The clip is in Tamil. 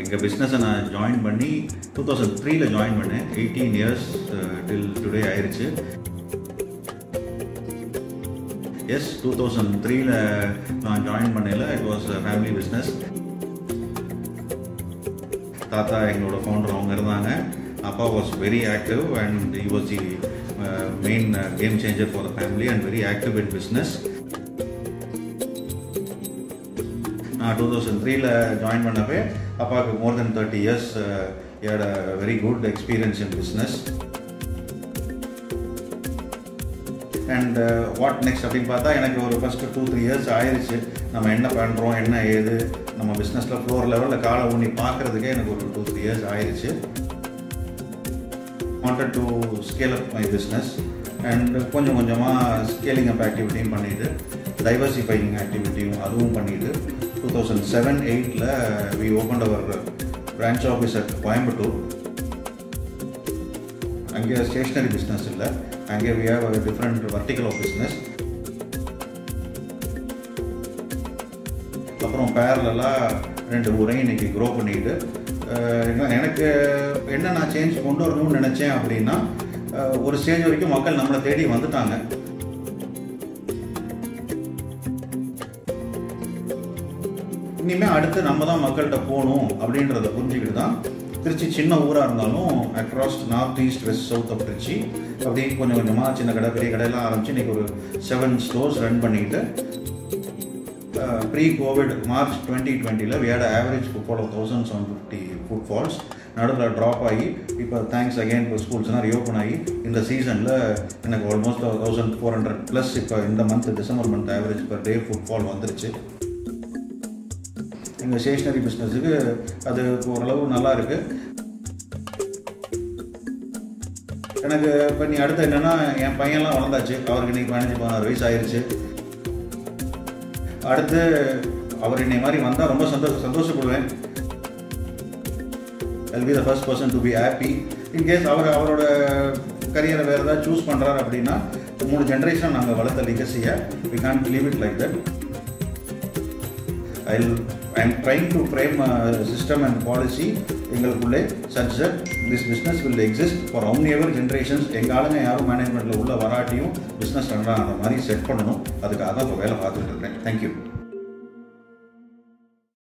எங்கள் பிஸ்னஸை நான் ஜாயின் பண்ணி டூ தௌசண்ட் த்ரீல ஜாயின் பண்ணேன் எயிட்டீன் இயர்ஸ் டில் டுடே ஆயிடுச்சு எஸ் டூ தௌசண்ட் த்ரீல நான் ஜாயின் பண்ணல இட் வாஸ் ஃபேமிலி பிஸ்னஸ் தாத்தா எங்களோட ஃபவுண்டர் அவங்க இருந்தாங்க அப்பா was very active and he was the main game changer for the family and very active in business நான் டூ தௌசண்ட் த்ரீல ஜாயின் பண்ணவே அப்பாவுக்கு more then thirty years had very good experience in business and what next அப்படின்னு பார்த்தா எனக்கு ஒரு ஃபஸ்ட்டு டூ த்ரீ இயர்ஸ் ஆயிடுச்சு நம்ம என்ன பண்ணுறோம் என்ன ஏது நம்ம பிஸ்னஸில் ஃப்ளோர் லெவலில் காலை ஊனி பார்க்குறதுக்கே எனக்கு ஒரு டூ த்ரீ இயர்ஸ் ஆயிடுச்சு wanted to scale up my business and கொஞ்சம் கொஞ்சமாக ஸ்கேலிங் அப் ஆக்டிவிட்டியும் பண்ணிட்டு டைவர்சிஃபைங் ஆக்டிவிட்டியும் அதுவும் பண்ணிட்டு டூ தௌசண்ட் செவன் எயிட்டில் we open our branch office at Coimbatore அங்கே ஸ்டேஷ்னரி பிஸ்னஸ் இல்லை அங்கே we have different vertical of business அப்புறம் பேரலாக ரெண்டு ஊரையும் இன்னைக்கு க்ரோ பண்ணிட்டு எனக்கு என்ன நான் சேஞ்ச் கொண்டு வரணும்னு நினச்சேன் அப்படின்னா ஒரு ஸ்டேஜ் வரைக்கும் மக்கள் நம்மளை தேடி வந்துட்டாங்க இனிமேல் அடுத்து நம்ம தான் மக்கள்கிட்ட போகணும் அப்படின்றத புரிஞ்சுக்கிட்டு தான் திருச்சி சின்ன ஊராக இருந்தாலும் across north east west south of Trichy அப்படி கொஞ்சம் கொஞ்சமாக சின்ன கடை பெரிய கடையெல்லாம் ஆரம்பிச்சு இன்றைக்கி ஒரு செவன் ஸ்டோர்ஸ் ரன் பண்ணிட்டு ப்ரீ கோவிட் மார்ச் டுவெண்ட்டி டுவெண்ட்டியில் we had average footfall of thousand seven fifty footfalls நடுவில் ட்ராப் ஆகி இப்போ தேங்க்ஸ் அகெயின் இப்போ ஸ்கூல்ஸ்லாம் ரியோப்பன் ஆகி இந்த சீசனில் எனக்கு almost thousand four hundred plus இப்போ இந்த month December month average per day footfall வந்துருச்சு எங்கள் ஸ்டேஷ்னரி பிஸ்னஸுக்கு அது ஓரளவு நல்லா இருக்கு எனக்கு இப்போ நீ அடுத்து என்னென்னா என் பையன்லாம் வளர்ந்தாச்சு அவருக்கு இன்னைக்கு பதினஞ்சு பதினாறு வயசு ஆயிடுச்சு அடுத்து அவர் என்னை மாதிரி வந்தால் ரொம்ப சந்தோஷ சந்தோஷப்படுவேன் will be the first person to be happy in case அவர் அவரோட கரியரை வேறு ஏதாவது சூஸ் பண்ணுறாரு அப்படின்னா மூணு ஜென்ரேஷன் நாங்கள் வளர்த்த லிகசியை we can't leave it like that I I am trying to frame system and policy எங்களுக்குள்ளே such that this business will exist for however generations எங்கள் ஆளுங்க யாரும் மேனேஜ்மெண்ட்டில் உள்ள வராட்டியும் பிஸ்னஸ் ரன் ஆகிற மாதிரி செட் பண்ணணும் அதுக்காக தான் இப்போ வேலை பார்த்துட்டு இருக்கேன் தேங்க்யூ